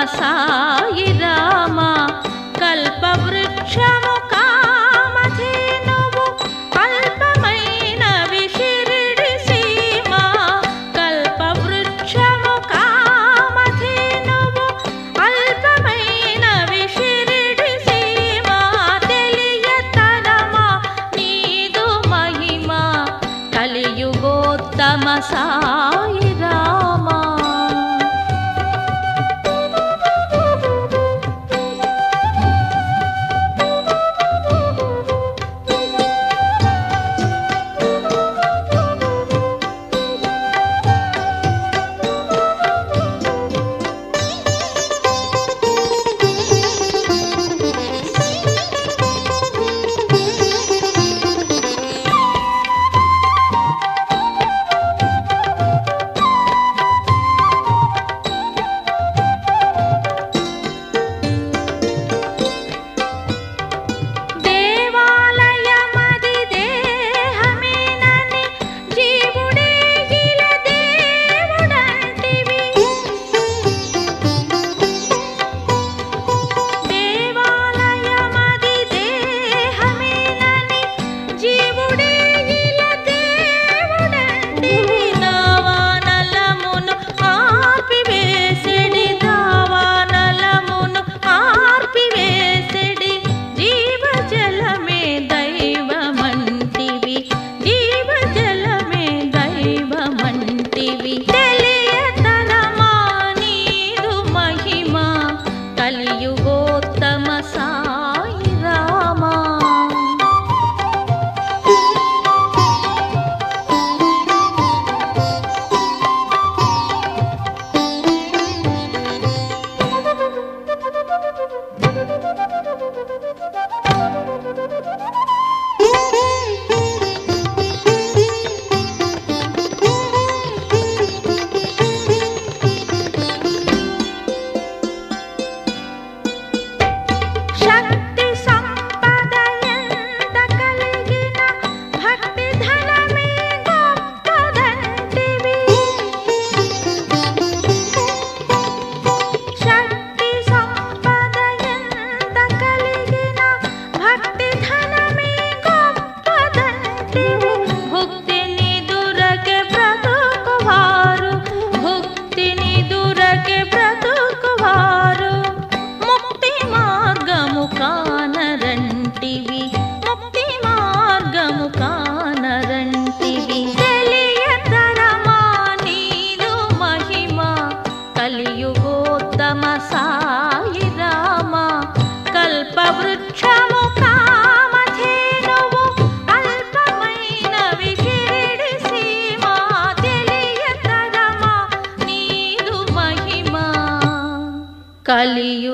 సాయి రామ కల్పవృక్షము కామధేనువు అల్పమైన విశిరిడి సీమ కల్పవృక్షము కామధేనువు అల్పమైన విశిరిడి సీమ తెలియతరమా నీదు మహిమ కలియుగోత్తమ సాయి రామా దేవాలయమది దేహమేనని జీవుడే ఇల దేవుడంటివి దేవాలయమది దేహమేనని జీవుడే ఇల దేవుడంటివి దావానలమును ఆర్పివేసెడి దావానలమును ఆర్పివేసెడి జీవజలమే దైవమంటివి జీవజలమే దైవమంటివి తెలియతరమా నీదు మహిమ కలియుగోత్తమ సాయి రామా శక్తి సంపద ఎంత కలిగిన భక్తి ధనమే గొప్పదంటివి శక్తి సంపద ఎంత కలిగిన భక్తి ధనమే గొప్పదంటివి భుక్తిని దురకే బ్రతుకువారు భుక్తిని దురకే బ్రతుకువారు ముక్తి మార్గము కానరంటివి ముక్తి మార్గము కానరంటివి తెలియతరమా నీదు మహిమ కలియుగోత్తమ సాయి రామ కల్పవృక్షము కామధేనువు అల్పమైన విశిరిడి సీమ తెలియతరమా నీదు మహిమ కలియు